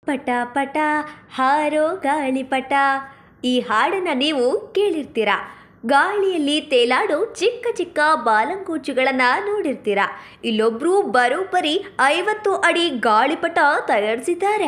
ಪಟ ಪಟ ಹಾರೋ ಗಾಳಿಪಟ ಈ ಹಾಡನ್ನ ನೀವು ಕೇಳಿರ್ತೀರ ಗಾಳಿಯಲ್ಲಿ ತೇಲಾಡೋ ಚಿಕ್ಕ ಚಿಕ್ಕ ಬಾಲಂಗೂಚುಗಳನ್ನ ನೋಡಿರ್ತೀರ ಇಲ್ಲೊಬ್ರು ಬರೋಬ್ಬರಿ ಐವತ್ತು ಅಡಿ ಗಾಳಿಪಟ ತಯಾರಿಸಿದ್ದಾರೆ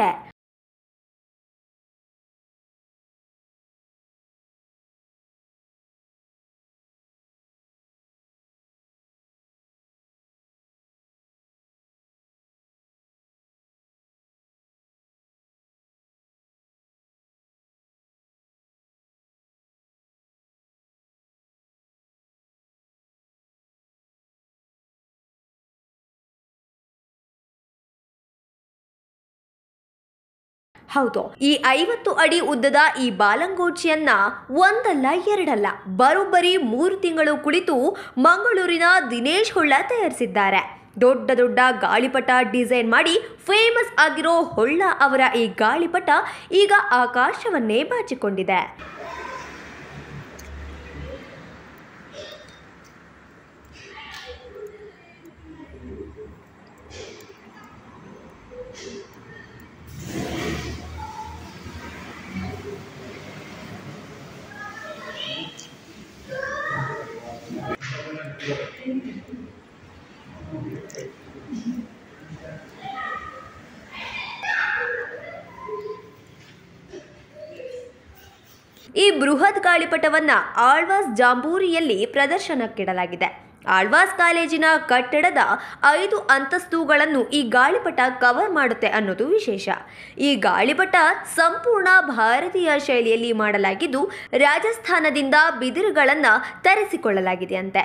ಹೌದು ಈ ಐವತ್ತು ಅಡಿ ಉದ್ದದ ಈ ಬಾಲಂಗೋಚಿಯನ್ನ ಒಂದಲ್ಲ ಎರಡಲ್ಲ ಬರೋಬ್ಬರಿ ಮೂರು ತಿಂಗಳು ಕುಳಿತು ಮಂಗಳೂರಿನ ದಿನೇಶ್ ಹೊಳ್ಳ ತಯಾರಿಸಿದ್ದಾರೆ ದೊಡ್ಡ ದೊಡ್ಡ ಗಾಳಿಪಟ ಡಿಸೈನ್ ಮಾಡಿ ಫೇಮಸ್ ಆಗಿರೋ ಹೊಳ್ಳ ಅವರ ಈ ಗಾಳಿಪಟ ಈಗ ಆಕಾಶವನ್ನೇ ಬಾಚಿಕೊಂಡಿದೆ ಈ ಬೃಹತ್ ಗಾಳಿಪಟವನ್ನ ಆಳ್ವಾಸ್ ಜಾಂಬೂರಿಯಲ್ಲಿ ಪ್ರದರ್ಶನಕ್ಕಿಡಲಾಗಿದೆ ಆಳ್ವಾಸ್ ಕಾಲೇಜಿನ ಕಟ್ಟಡದ ಐದು ಅಂತಸ್ತುಗಳನ್ನು ಈ ಗಾಳಿಪಟ ಕವರ್ ಮಾಡುತ್ತೆ ಅನ್ನೋದು ವಿಶೇಷ ಈ ಗಾಳಿಪಟ ಸಂಪೂರ್ಣ ಭಾರತೀಯ ಶೈಲಿಯಲ್ಲಿ ಮಾಡಲಾಗಿದ್ದು ರಾಜಸ್ಥಾನದಿಂದ ಬಿದಿರುಗಳನ್ನು ತರಿಸಿಕೊಳ್ಳಲಾಗಿದೆ ಅಂತೆ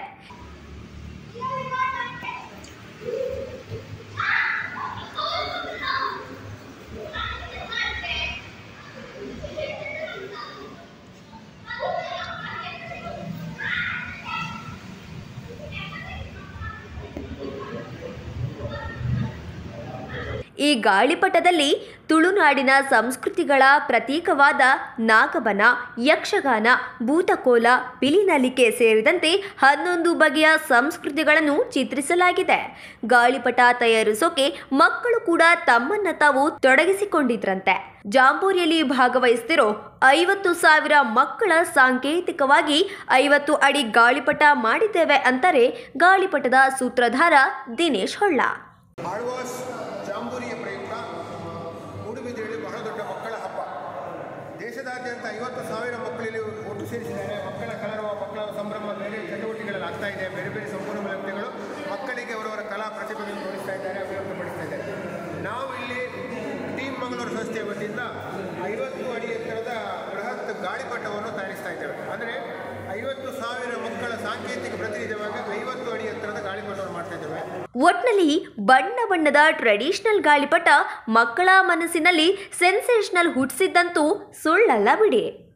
ಈ ಗಾಳಿಪಟದಲ್ಲಿ ತುಳುನಾಡಿನ ಸಂಸ್ಕೃತಿಗಳ ಪ್ರತೀಕವಾದ ನಾಗಬನ ಯಕ್ಷಗಾನ ಭೂತಕೋಲ ಪಿಲಿನಲಿಕೆ ಸೇರಿದಂತೆ ಹನ್ನೊಂದು ಬಗೆಯ ಸಂಸ್ಕೃತಿಗಳನ್ನು ಚಿತ್ರಿಸಲಾಗಿದೆ ಗಾಳಿಪಟ ತಯಾರಿಸೋಕೆ ಮಕ್ಕಳು ಕೂಡ ತಮ್ಮನ್ನ ತಾವು ತೊಡಗಿಸಿಕೊಂಡಿದ್ರಂತೆ ಜಾಂಬೂರಿಯಲ್ಲಿ ಭಾಗವಹಿಸ್ತಿರೋ ಐವತ್ತು ಸಾವಿರ ಮಕ್ಕಳ ಸಾಂಕೇತಿಕವಾಗಿ ಐವತ್ತು ಅಡಿ ಗಾಳಿಪಟ ಮಾಡಿದ್ದೇವೆ ಅಂತಾರೆ ಗಾಳಿಪಟದ ಸೂತ್ರಧಾರ ದಿನೇಶ್ ಹೊಳ್ಳ ಆಳ್ವಾಸ್ ಜಾಂಬೂರಿಯ ಪ್ರಯುಕ್ತ ಮೂಡುಬಿದಿರೆಯಲ್ಲಿ ಬಹಳ ದೊಡ್ಡ ಮಕ್ಕಳ ಹಬ್ಬ ದೇಶದಾದ್ಯಂತ ಐವತ್ತು ಸಾವಿರ ಮಕ್ಕಳಲ್ಲಿ ಒಟ್ಟು ಸೇರಿಸಿದ್ದಾರೆ ಮಕ್ಕಳ ಕಲರವ ಮಕ್ಕಳ ಸಂಭ್ರಮ ಬೇರೆ ಚಟುವಟಿಕೆಗಳಲ್ಲಿ ಆಗ್ತಾ ಇದೆ ಬೇರೆ ಬೇರೆ ಸಂಪೂರ್ಣ ವ್ಯಕ್ತಿಗಳು ಮಕ್ಕಳಿಗೆ ಅವರವರ ಕಲಾ ಪ್ರತಿಭೆಗಳನ್ನು ತೋರಿಸ್ತಾ ಇದ್ದಾರೆ ಅಭಿವೃದ್ಧಿಪಡಿಸ್ತಾ ಇದ್ದಾರೆ ನಾವು ಇಲ್ಲಿ ಟೀಮ್ ಮಂಗಳೂರು ಸಂಸ್ಥೆಯ ವತಿಯಿಂದ ಐವತ್ತು ಅಡಿ ಎತ್ತರದ ಬೃಹತ್ ಗಾಳಿಪಟವನ್ನು ತಯಾರಿಸ್ತಾ ಇದ್ದೇವೆ ಅಂದರೆ ಐವತ್ತು ಸಾವಿರ ಮಕ್ಕಳ ಸಾಂಕೇತಿಕ ಪ್ರತಿನಿಧಿಯಾಗಿ ಐವತ್ತು ಅಡಿ ಎತ್ತರದ ಗಾಳಿಪಟವನ್ನು ಮಾಡ್ತಾ ಇದ್ದೇವೆ ಒಟ್ನಲ್ಲಿ ಬಣ್ಣ ಬಣ್ಣದ ಟ್ರೆಡಿಷನಲ್ ಗಾಳಿಪಟ ಮಕ್ಕಳ ಮನಸ್ಸಿನಲ್ಲಿ ಸೆನ್ಸೇಷನಲ್ ಹುಟ್ಟಿಸಿದ್ದಂತೂ ಸುಳ್ಳಲ್ಲ ಬಿಡಿ